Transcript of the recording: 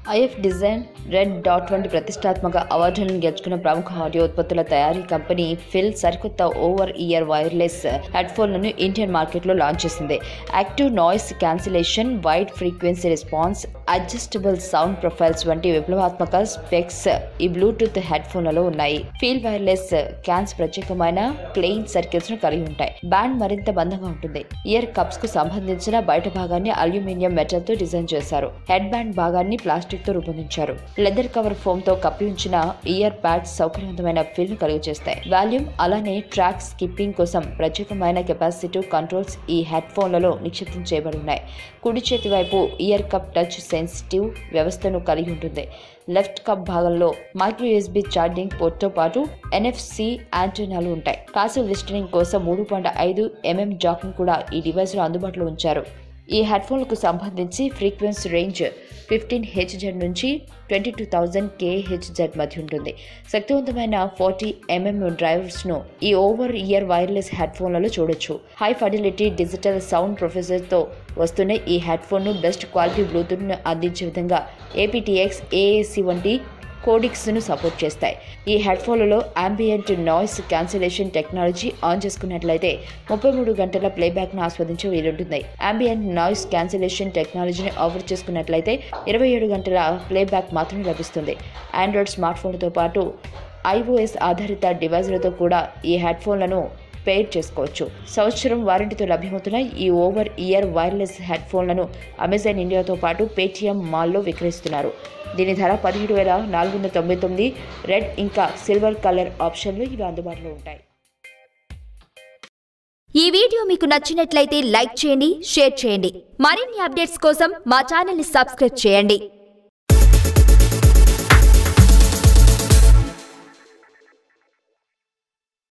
if design red dot వంటి ప్రతిష్టాత్మక అవార్డులను గెలుచుకున్న ప్రముఖ ఆడియో ఉత్పత్తుల తయారీ కంపెనీ ఫిల్ సరికొత్త ఓవర్ ఇయర్ వైర్లెస్ హెడ్ఫోన్లను ఇండియన్ మార్కెట్లో లాంచ్ చేసింది active noise cancellation wide frequency response adjustable sound profiles వంటి విప్లవాత్మక స్పెక్స్ ఈ బ్లూటూత్ హెడ్ఫోన్లలో ఉన్నాయి ఫీల్ వైర్లెస్ క్యాన్స్ ప్రత్యేకమైన ప్లెయిన్ సర్కిల్స్ ను కలిగి ఉంటాయి బ్యాండ్ మరింత బంధంగా ఉంటుంది ఇయర్ కప్స్ కు సంబంధించిన బయట భాగాన్ని అల్యూమినియం మెటల్ తో డిజైన్ చేశారు హెడ్ బ్యాండ్ భాగాన్ని ప్లాస్టిక్ తో రూపొందించారు లెదర్ కవర్ ఫోమ్ తో కప్పి ఉంచిన ఇయర్ ప్యాడ్స్ సౌకర్యవంతమైన ఫీల్ ను కలిగి చేస్తాయి వాల్యూమ్ అలానే ట్రాక్ స్కిప్పింగ్ కోసం ప్రత్యేకమైన కెపాసిటివ్ కంట్రోల్స్ ఈ హెడ్ ఫోన్లలో నిక్షిప్తం చేయబడి ఉన్నాయి కుడి చేతి వైపు ఇయర్ కప్ టచ్ సెన్సిటివ్ వ్యవస్థను కలిగి ఉంటుంది లెఫ్ట్ కప్ భాగంలో మైక్రో యూఎస్బి ఛార్జింగ్ పోర్ట్తో పాటు ఎన్ఎఫ్సి యాంటెనాలు ఉంటాయి పాసివ్ లిస్టనింగ్ కోసం మూడు పాయింట్ ఐదు ఎంఎం జాక్ను కూడా ఈ డివైస్లో అందుబాటులో ఉంచారు ఈ హెడ్ఫోన్లకు సంబంధించి ఫ్రీక్వెన్సీ రేంజ్ ఫిఫ్టీన్ హెచ్జెడ్ నుంచి ట్వంటీ టూ థౌజండ్ కేహెచ్జెడ్ మధ్య ఉంటుంది శక్తివంతమైన ఫార్టీ ఎంఎం డ్రైవర్స్ను ఈ ఓవర్ ఇయర్ వైర్లెస్ హెడ్ఫోన్లలో చూడొచ్చు హై ఫడిలిటీ డిజిటల్ సౌండ్ ప్రొఫెసర్తో వస్తున్న ఈ హెడ్ఫోన్ను బెస్ట్ క్వాలిటీ బ్లూటూత్ను అందించే విధంగా ఏపీటీఎక్స్ ఏఏసి వంటి కోడిక్స్ను సపోర్ట్ చేస్తాయి ఈ హెడ్ఫోన్లలో ambient noise cancellation technology on చేసుకున్నట్లయితే ముప్పై మూడు గంటల ప్లేబ్యాక్ను ఆస్వాదించే వీలుంటుంది అంబియంట్ నాయిస్ క్యాన్సిలేషన్ టెక్నాలజీని ఆఫర్ చేసుకున్నట్లయితే ఇరవై ఏడు గంటల ప్లేబ్యాక్ మాత్రమే లభిస్తుంది ఆండ్రాయిడ్ స్మార్ట్ ఫోన్తో పాటు ఐఓఎస్ ఆధారిత డివైజ్లతో కూడా ఈ హెడ్ఫోన్లను పెయిర్ చేసుకోవచ్చు సంవత్సరం వారంటీతో లభ్యమవుతున్న ఈ ఓవర్ ఇయర్ వైర్లెస్ హెడ్ఫోన్లను అమెజాన్ ఇండియాతో పాటు పేటీఎం మాల్లో విక్రయిస్తున్నారు దీని ధర పదిహేడు వేల నాలుగు వందల తొంభై తొమ్మిది రెడ్ ఇంకా సిల్వర్ కలర్ ఆప్షన్లు ఇవి అందుబాటులో ఉంటాయి ఈ వీడియో మీకు నచ్చినట్లయితే లైక్ చేయండి షేర్ చేయండి మరిన్ని అప్డేట్స్ కోసం మా ఛానల్ని సబ్స్క్రైబ్ చేయండి